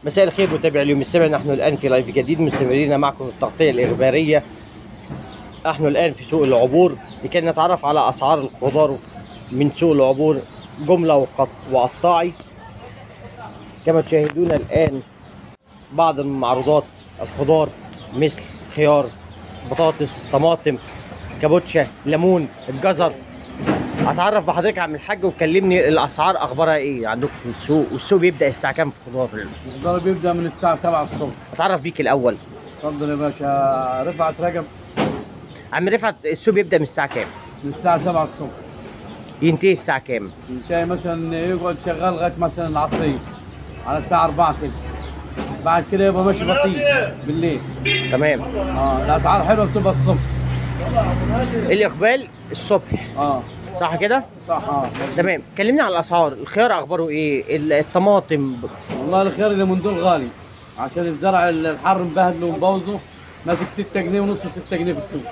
مساء الخير متابع اليوم السابع نحن الآن في لايف جديد مستمرين معكم في التغطية الإخبارية نحن الآن في سوق العبور لكي نتعرف على أسعار الخضار من سوق العبور جملة وقط- وقطاعي كما تشاهدون الآن بعض من معروضات الخضار مثل خيار بطاطس طماطم كابوتشا ليمون الجزر هتعرف بحضرتك عن الحاج وكلمني الاسعار اخبارها ايه عندكم في السوق والسوق بيبدا الساعه كام في الخضار الخضار بيبدا من الساعة 7 الصبح اتعرف بيك الاول اتفضل يا باشا رفعت رقم عم رفعت السوق بيبدا من الساعه كام من الساعة 7 الصبح ينتهي الساعه كام ينتهي مثلا يقعد شغال لغاية مثلا العصرية على الساعة 4 كده بعد كده يبقى ماشي بطيء بالليل تمام اه الأسعار حلوة بتبقى الصبح الاقبال الصبح اه صح كده صح اه تمام كلمني على الاسعار الخيار اخباره ايه ال- الطماطم والله الخير اللي من دول غالي عشان الزرع الحر مبهدله ومبوظه ماسك 6 جنيه ونص 6 جنيه في السوق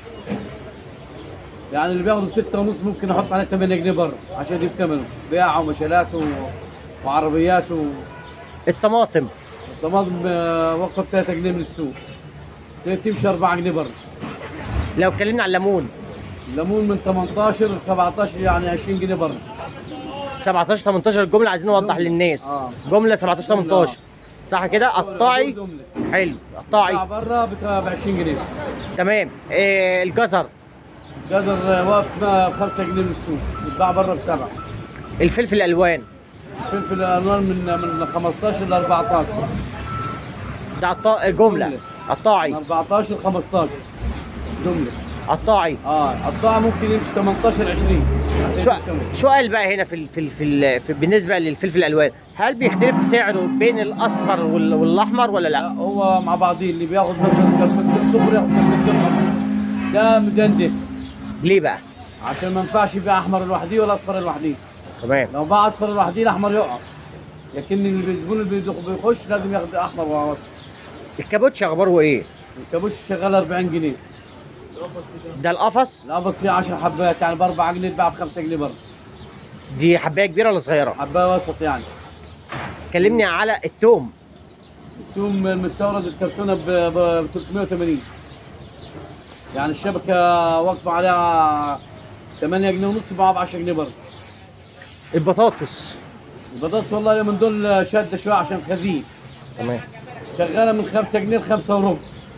يعني اللي بياخده 6 ونص ممكن احط عليه 8 جنيه بره عشان يجيب ثمنه بياع ومشالات و... وعربيات و... الطماطم الطماطم آه، وقف 3 جنيه من السوق تمشي 4 جنيه بره لو اتكلمنا على الليمون الليمون من 18 ل 17 يعني 20 جنيه بره 17 18 الجمله عايزين نوضح جملة. للناس آه. جمله 17 18 صح كده قطاعي حلو قطاعي بره ب 20 جنيه تمام إيه الجزر جزر آه، واقف ب 5 جنيه من السوق بيتباع بره بسبعه الفلفل الالوان فلفل الالوان من من 15 ل 14 ده قطاع جمله من قطاعي 14 ل 15 جمله قطاعي اه القطاع ممكن يمشي 18 20 عشان سؤال- يكمل. سؤال بقى هنا في ال- في ال- في, ال- في بالنسبه للفلفل الالوان هل بيختلف سعره بين الاصفر وال- والاحمر ولا لا لا هو مع بعضيه اللي بياخد مثلا كلمتين صفر ياخد كلمتين احمر ده مدندن ليه بقى عشان ما ينفعش يبيع احمر لوحده ولا اصفر لوحده تمام لو باع اصفر لوحده الاحمر يقع لكن اللي الزبون اللي بيدخ- بيخش لازم ياخد احمر واصفر الكابوتش اخباره ايه الكابوش شغال 40 جنيه ده القفص القفص فيه 10 حبات يعني ب 4 جنيه يتباع ب 5 جنيه برضه دي حبايه كبيره ولا صغيره حبايه وسط يعني كلمني على التوم الثوم المستورد الكرتونه ب ب 380 يعني الشبكه واقفه عليها 8 جنيه ونص يباعها ب 10 جنيه برضه البطاطس البطاطس والله من دول شاده شويه عشان خزين تمام شغاله من 5 جنيه ل 5 وربع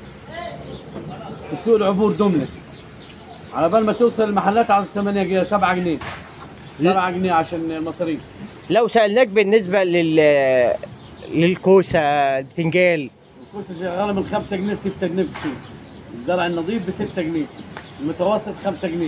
في سوق العبور دمله على بال ما توصل المحلات عاوز 8 جنيه 7 جنيه 7 جنيه عشان المصاريف لو سالناك بالنسبه لل للكوسه البتنجال الكوسه شغاله من 5 جنيه ل 6 جنيه في السوق الزرع النظيف ب 6 جنيه المتوسط 5 جنيه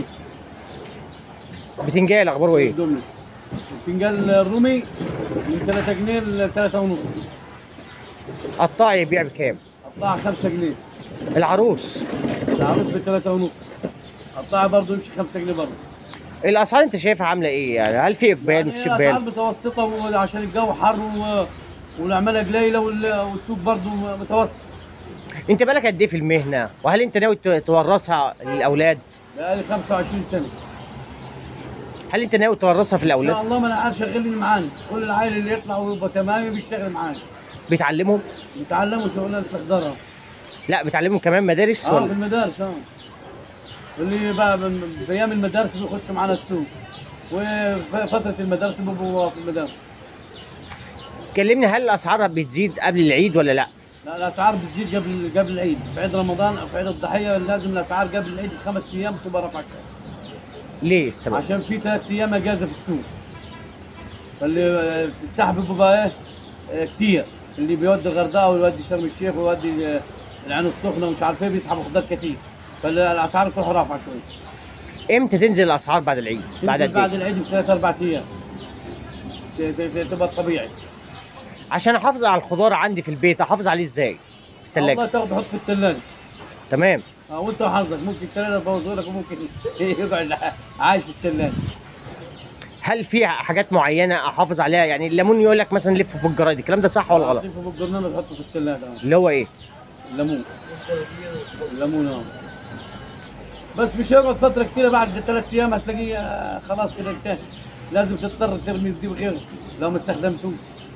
بتنجال اخباره ايه الدمله الفنجان الرومي من 3 جنيه ل 3 ونص قطاعي يبيع بكام قطاع 5 جنيه العروس العروس ب 3 ونص قطاع برضه يمشي 5 جنيه برضه الاسعار انت شايفها عامله ايه يعني هل في اقبال يعني مفيش هي اسعار اقبال متوسطه وعشان الجو حر و... والعماله قليله وال- والسوق برضه متوسط انت بالك قد ايه في المهنه وهل انت ناوي ت- تورثها للاولاد بقالي 25 سنه هل انت ناوي تورثها في ان شاء الاولاد الله ما انا عارف شغالين معانا كل العائله اللي يطلع ويبقى تمام بيشتغل معانا بتعلمهم بيتعلموا شغلانه تقدرها لا بتعلمهم كمان مدارس اه في ولا المدارس اه اللي بقى من- في ايام المدارس بيخشوا معانا السوق وفتره المدارس بيبقوا في المدارس كلمني هل الاسعار بتزيد قبل العيد ولا لا لا الاسعار بتزيد قبل قبل العيد في عيد رمضان او في عيد الضحيه لازم الاسعار قبل العيد بخمس ايام تبقى رفعت ليه السبب عشان في ثلاث ايام اجازه في السوق فاللي آه، السحب بيبقى ايه آه، كتير اللي بيودي الغردقه ويودي شرم الشيخ ويودي آه، العين السخنه ومش عارف ايه بيسحبوا خضار كتير فالاسعار تروح رافعه شويه امتى تنزل الاسعار بعد العيد بعد بعد, قد بعد ايه العيد بثلاث اربع ايام ت- ت- ت- تبقى طبيعي عشان احافظ على الخضار عندي في البيت احافظ عليه ازاي في والله الثلاجه تاخد تحط في الثلاجه تمام اه وانت وحظك ممكن الثلاجه تبوظه لك وممكن يقعد عايش في الثلاجه هل في حاجات معينه احافظ عليها يعني الليمون يقول لك مثلا لفه في الجرايد الكلام ده صح ولا غلط تضيفه بالجرنانه تحطه في الثلاجه اللي هو ايه الليمون الليمون اه بس مش هيقعد فتره كتيره بعد ثلاث ايام هتلاقيه آه، خلاص كده انتهى لازم تضطر ترمي دي وغيره لو ما استخدمتوش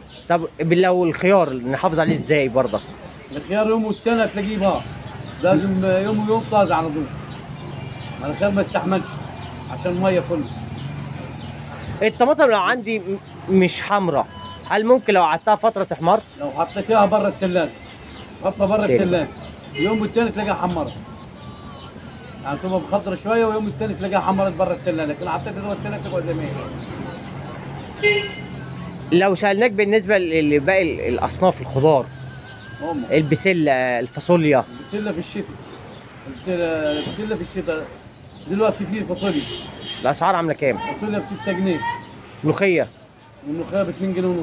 طب لو الخيار نحافظ عليه ازاي برضه الخيار يوم والسنه تلاقيه بقى لازم يوم ويوم طازه على طول الخيار ما يستحملش عشان الميه كله الطماطم لو عندي م- مش حمراء هل ممكن لو قعدتها فتره تحمر لو حطيتيها برا الثلاجه حطها برا كده. الثلاجه يوم والثاني تلاقيها حمرت يعني تبقى مخضره شويه ويوم الثاني تلاقيها حمرت برا الثلاجه لكن حطيتها جوه الثلاجه تقعد زي ما هي لو سالناك بالنسبه ل- لباقي ال- الاصناف الخضار هم البسله الفاصوليا البسله في الشتاء البسله البسله في الشتاء دلوقتي في فاصوليا الاسعار عامله كام فاصوليا ب 6 جنيه ملوخيه والملوخيه ب 2 جنيه ونص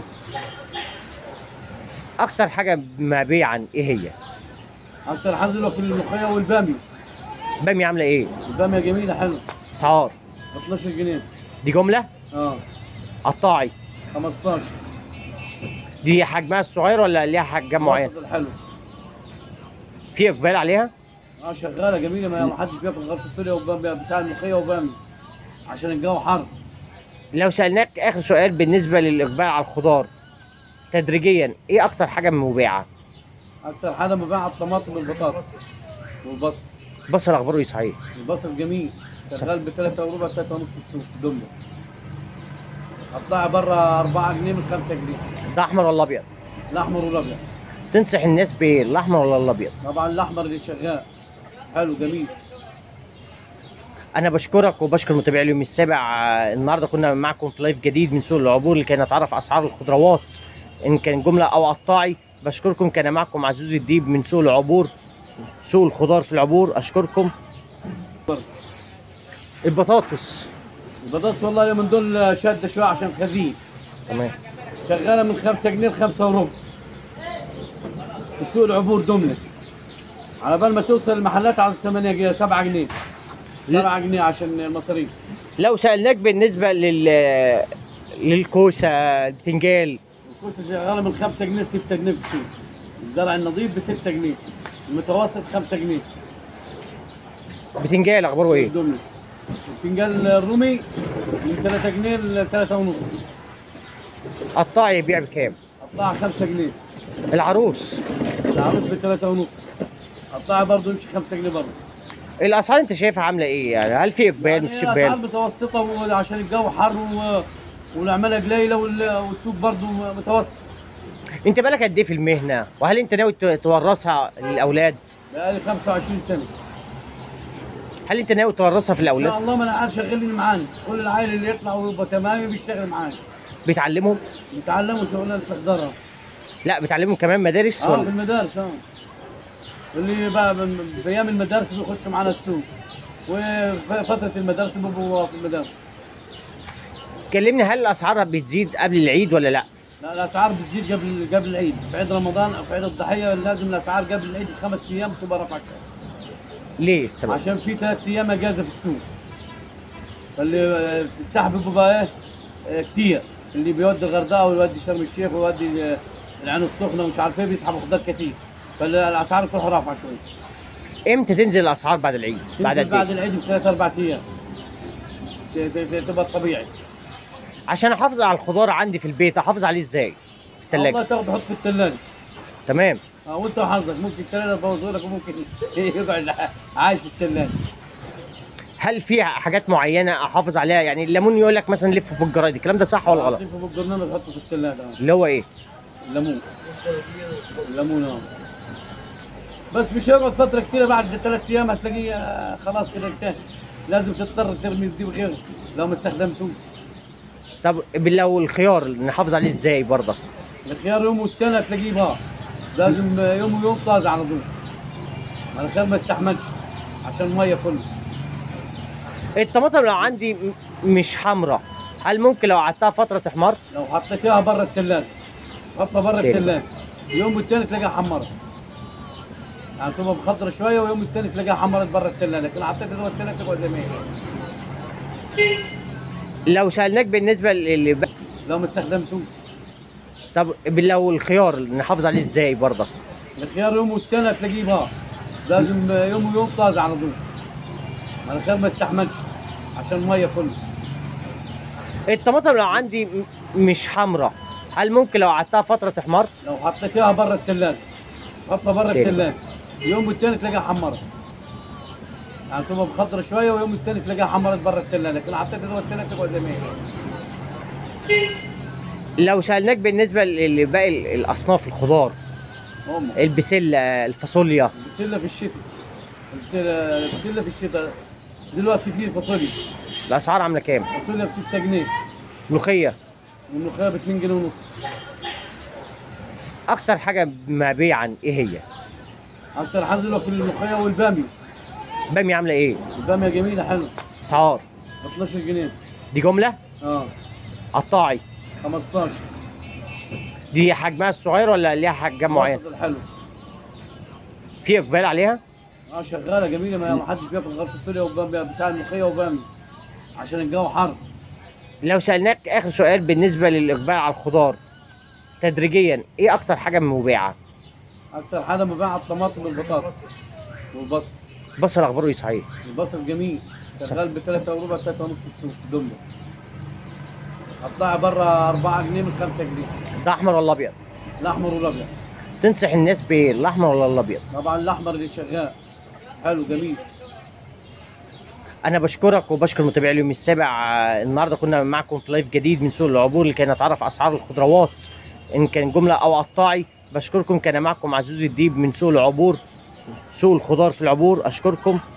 اكتر حاجه مبيعا ايه هي اكتر حاجه دلوقتي الملوخيه والباميه باميه عامله ايه الباميه جميله حلوه اسعار ب 12 جنيه دي جمله اه قطاعي 15 دي حجمها الصغير ولا ليها حجم معين وسط الحلو في اقبال عليها اه شغاله جميله ما ما حدش بياكل غير فاصوليا وباميه بتاع الملوخيه وباميه عشان الجو حر لو سالناك اخر سؤال بالنسبه للاقبال على الخضار تدريجيا ايه اكتر حاجه مبيعه اكتر حاجه مبيعه الطماطم والبطاطس والبصل بصل اخباره ايه صحيح البصل جميل شغال ب 3 وربع 3 ونص السوق جمله قطعها بره 4 جنيه من 5 جنيه ده احمر ولا ابيض الاحمر والابيض تنصح الناس بالاحمر ولا الابيض طبعا الاحمر اللي شغال حلو جميل انا بشكرك وبشكر متابعي اليوم السابع آه، النهارده كنا معكم في لايف جديد من سوق العبور اللي كان نتعرف اسعار الخضروات ان كان جمله او قطاعي بشكركم كان معكم عزوز الديب من سوق العبور سوق الخضار في العبور اشكركم البطاطس البطاطس والله من دول شاده شويه عشان خزين تمام شغاله من 5 جنيه ل 5 وربع في سوق العبور دمله على بال ما توصل المحلات على 8 جنيه 7 جنيه 7 جنيه عشان المصاريف لو سالناك بالنسبه لل للكوسه البتنجال الكوسه شغاله من 5 جنيه ل 6 جنيه في السوق الزرع النظيف ب 6 جنيه المتوسط 5 جنيه بتنجال اخباره ايه الدمله الفنجان الرومي من 3 جنيه ل 3 ونص قطاعي يبيع بكام قطعها 5 جنيه العروس العروس ب 3 ونص قطعها برضه يمشي 5 جنيه برضه الاسعار انت شايفها عامله ايه يعني هل في اقبال مفيش يعني اسعار اقبال متوسطه وعشان الجو حر و... والعماله قليله وال- والسوق برضه متوسط انت بالك قد ايه في المهنه وهل انت ناوي ت- تورثها للاولاد بقالي 25 سنه هل انت ناوي تورثها في ان شاء الاولاد الله ما انا عارف شغالين معانا كل العائله اللي يطلع ويبقى تمام بيشتغل معانا بتعلمهم بيتعلموا شغلانه تقدرها لا بتعلمهم كمان مدارس اه في ولا المدارس اه اللي بقى من- في ايام المدارس بيخشوا معانا السوق وفتره المدارس بيبقوا في المدارس كلمني هل الاسعار بتزيد قبل العيد ولا لا لا الاسعار بتزيد قبل قبل العيد في عيد رمضان او في عيد الضحيه لازم الاسعار قبل العيد بخمس ايام تبقى رفعت ليه السبب عشان في ثلاث ايام اجازه في السوق فاللي السحب بيبقى ايه آه، كتير اللي بيودي الغردقه ويودي شرم الشيخ ويودي آه، العين السخنه ومش عارف ايه بيسحبوا خضار كتير فالاسعار تروح رافعه شويه امتى تنزل الاسعار بعد العيد بعد بعد, قد بعد ايه العيد بثلاث اربع ايام ت- ت- ت- تبقى طبيعي عشان احافظ على الخضار عندي في البيت احافظ عليه ازاي في والله الثلاجه تاخده حط في الثلاجه تمام اه وانت وحظك ممكن الثلاجه تبوظه لك وممكن يقعد عايش في الثلاجه هل في حاجات معينه احافظ عليها يعني الليمون يقول لك مثلا لفه في الجرايد الكلام ده صح ولا غلط تلفه بالجرنان تحطه في الثلاجه اه اللي هو ايه الليمون الليمون اه بس مش هيقعد فتره كتيره بعد ثلاث ايام هتلاقيه آه، خلاص كده انتهى لازم تضطر ترمي دي وغيره لو ما استخدمتوش طب لو الخيار نحافظ عليه ازاي برضه الخيار يوم والسنه تلاقيه بقى لازم آه، يوم ويوم طازه على طول الخيار ما يستحملش عشان الميه كله الطماطم لو عندي م- مش حمراء هل ممكن لو قعدتها فتره تحمر لو حطيتيها برا الثلاجه حطها برا كده. الثلاجه يوم والتاني تلاقيها حمرت يعني تبقى مخضره شويه ويوم التاني تلاقيها حمرت برا الثلاجه لكن حطيتها جوه الثلاجه تقعد زي ما هي لو سالناك بالنسبه ل لو ما استخدمتوش طب لو الخيار نحافظ عليه ازاي برضه الخيار يوم والسنه تلاقيه بقى لازم يوم ويوم طازه على طول الخيار ما يستحملش عشان الميه كله الطماطم لو عندي م- مش حمراء هل ممكن لو قعدتها فتره تحمر لو حطيتيها برا الثلاجه حطها برا تاني. الثلاجه يوم الثاني تلاقيها حمرت يعني تبقى مخضرة شويه ويوم الثاني تلاقيها حمرت برا الثلاجه لكن حطيتها جوه الثلاجه تقعد زي ما هي لو سالناك بالنسبه ل- لباقي ال- الاصناف الخضار هم البسله الفاصوليا البسله في الشتاء البسله البسله في الشتاء دلوقتي في فاصوليا الاسعار عامله كام فاصوليا ب 6 جنيه ملوخيه والملوخيه ب 2 جنيه ونص اكتر حاجه مبيعا ايه هي اكتر حاجه دلوقتي الملوخيه والباميه باميه عامله ايه الباميه جميله حلوه اسعار ب 12 جنيه دي جمله اه قطاعي 15 دي حجمها الصغير ولا ليها حجم معين حلو في اقبال عليها اه شغاله جميله ما ما حدش بياكل غير فاصوليا وباميه بتاع الملوخيه وباميه عشان الجو حر لو سالناك اخر سؤال بالنسبه للاقبال على الخضار تدريجيا ايه اكتر حاجه مبيعه اكتر حاجه مبيعه الطماطم والبطاطس والبصل بصل اخباره ايه صحيح البصل جميل شغال ب 3 وربع 3 ونص في السوق جمله قطعها بره 4 جنيه من 5 جنيه ده احمر ولا ابيض الاحمر والابيض تنصح الناس بالاحمر ولا الابيض طبعا الاحمر اللي شغال حلو جميل انا بشكرك وبشكر متابعي اليوم السابع آه، النهارده كنا معكم في لايف جديد من سوق العبور لكي نتعرف اسعار الخضروات ان كان جمله او قطاعي بشكركم كان معكم عزوز الديب من سوق العبور سوق الخضار في العبور اشكركم